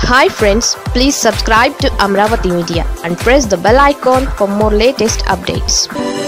hi friends please subscribe to Amaravati media and press the bell icon for more latest updates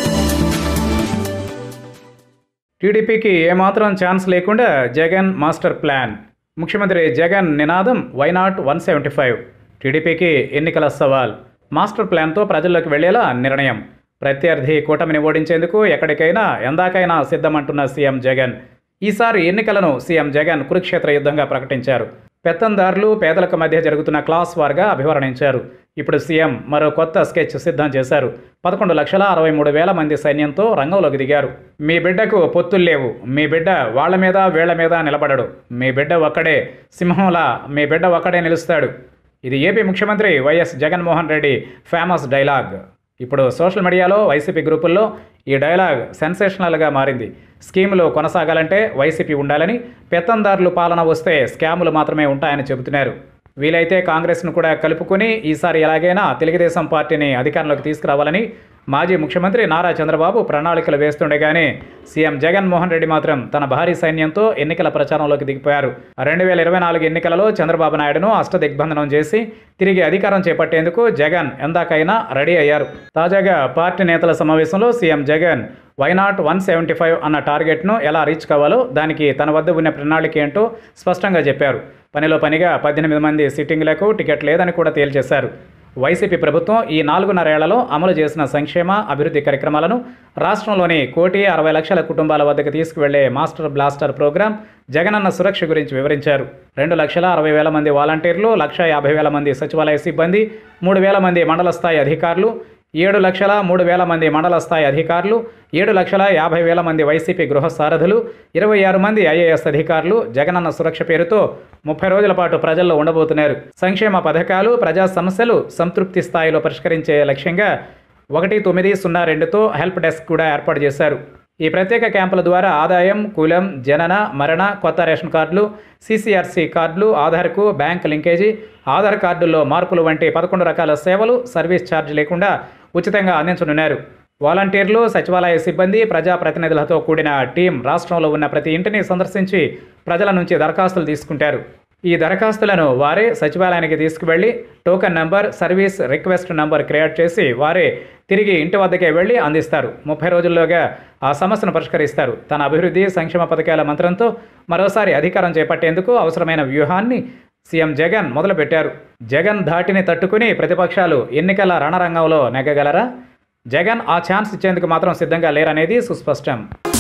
టీడీపీకి ఏమాత్రం chance లేకుండా Jagan master plan ముఖ్యమంత్రి జగన్ నినాదం why not one seventy five టీడీపీకి ఎన్నికల సవాల్ మాస్టర్ ప్లాన్తో ప్రజల్లోకి వెళ్లేలా నిర్ణయం ప్రత్యర్థి కూటమిని ఓడించేందుకు ఎక్కడికైనా ఎందాకైనా సిద్ధమంటున్న సీఎం జగన్ ఈసారి ఎన్నికలను సీఎం జగన్ కురుక్షేత్ర యుద్ధంగా ప్రకటించారు పెత్తందారులు పేదలకు మధ్య జరుగుతున్న క్లాస్ వార్గా అభివర్ణించారు ఇప్పుడు సీఎం మరో కొత్త స్కెచ్ సిద్ధం చేశారు పదకొండు లక్షల అరవై మూడు వేల మంది సైన్యంతో రంగంలోకి దిగారు మీ బిడ్డకు పొత్తులు లేవు మీ బిడ్డ వాళ్ళ మీద వీళ్ల మీద నిలబడడు మీ బిడ్డ ఒక్కడే సింహంలా మీ బిడ్డ ఒక్కడే నిలుస్తాడు ఇది ఏపీ ముఖ్యమంత్రి YS Jaganmohan Reddy famous dialogue ఇప్పుడు సోషల్ మీడియాలో వైసీపీ గ్రూపుల్లో ఈ డైలాగ్ సెన్సేషనల్గా మారింది స్కీములు కొనసాగాలంటే వైసీపీ ఉండాలని పెత్తందారులు పాలన వస్తే స్కాములు మాత్రమే ఉంటాయని చెబుతున్నారు వీలైతే కాంగ్రెస్ను కూడా కలుపుకొని ఈసారి ఎలాగైనా తెలుగుదేశం పార్టీని అధికారంలోకి తీసుకురావాలని మాజీ ముఖ్యమంత్రి నారా చంద్రబాబు ప్రణాళికలు వేస్తుండగానే సీఎం జగన్మోహన్ రెడ్డి మాత్రం తన భారీ సైన్యంతో ఎన్నికల ప్రచారంలోకి దిగిపోయారు రెండు వేల ఇరవై నాలుగు ఎన్నికలలో చంద్రబాబు నాయుడును అష్టదిగ్బంధనం చేసి తిరిగి అధికారం చేపట్టేందుకు జగన్ ఎందాకైనా రెడీ అయ్యారు తాజాగా పార్టీ నేతల సమావేశంలో CM Jagan why not one seventy five అన్న టార్గెట్ను ఎలా రీచ్ కావాలో దానికి తన వద్ద ఉన్న ప్రణాళిక ఏంటో స్పష్టంగా చెప్పారు పనిలో పనిగా పద్దెనిమిది మంది సిట్టింగ్లకు టికెట్ లేదని కూడా తేల్చేశారు వైసీపీ ప్రభుత్వం ఈ నాలుగున్నరేళ్లలో అమలు చేసిన సంక్షేమ అభివృద్ధి కార్యక్రమాలను రాష్ట్రంలోని కోటి అరవై లక్షల కుటుంబాల వద్దకు తీసుకువెళ్లే master blaster program Jagananna Suraksha గురించి వివరించారు రెండు లక్షల అరవై వేల మంది వాలంటీర్లు లక్ష యాభై వేల మంది సచివాలయ సిబ్బంది మూడు వేల మంది మండల స్థాయి అధికారులు ఏడు లక్షల మూడు వేల మంది మండల స్థాయి అధికారులు ఏడు లక్షల యాభై వేల మంది వైసీపీ గృహ సారథులు ఇరవై ఆరు మంది ఐఏఎస్ అధికారులు జగనన్న సురక్ష పేరుతో ముప్పై రోజుల పాటు ప్రజల్లో ఉండబోతున్నారు సంక్షేమ పథకాలు ప్రజా సమస్యలు సంతృప్తి స్థాయిలో పరిష్కరించే లక్ష్యంగా ఒకటి తొమ్మిది సున్నా రెండుతో హెల్ప్ డెస్క్ కూడా ఏర్పాటు చేశారు ఈ ప్రత్యేక క్యాంపుల ద్వారా ఆదాయం కులం జనన మరణ కొత్త రేషన్ కార్డులు సీసీఆర్సీ కార్డులు ఆధార్కు బ్యాంక్ లింకేజీ ఆధార్ కార్డుల్లో మార్పులు వంటి పదకొండు రకాల సేవలు సర్వీస్ ఛార్జ్ లేకుండా ఉచితంగా అందించనున్నారు వాలంటీర్లు సచివాలయ సిబ్బంది ప్రజాప్రతినిధులతో కూడిన టీం రాష్ట్రంలో ఉన్న ప్రతి ఇంటిని సందర్శించి ప్రజల నుంచి దరఖాస్తులు తీసుకుంటారు ఈ దరఖాస్తులను వారే సచివాలయానికి తీసుకువెళ్ళి token number service request number create చేసి వారే తిరిగి ఇంటి వద్దకే వెళ్ళి అందిస్తారు ముప్పై రోజుల్లోగా ఆ సమస్యను పరిష్కరిస్తారు తన అభివృద్ధి సంక్షేమ పథకాల మంత్రంతో మరోసారి అధికారం చేపట్టేందుకు అవసరమైన వ్యూహాన్ని సీఎం జగన్ మొదలుపెట్టారు జగన్ ధాటిని తట్టుకుని ప్రతిపక్షాలు ఎన్నికల రణరంగంలో నెగ్గగలరా జగన్ ఆ ఛాన్స్ ఇచ్చేందుకు మాత్రం సిద్ధంగా లేరనేది సుస్పష్టం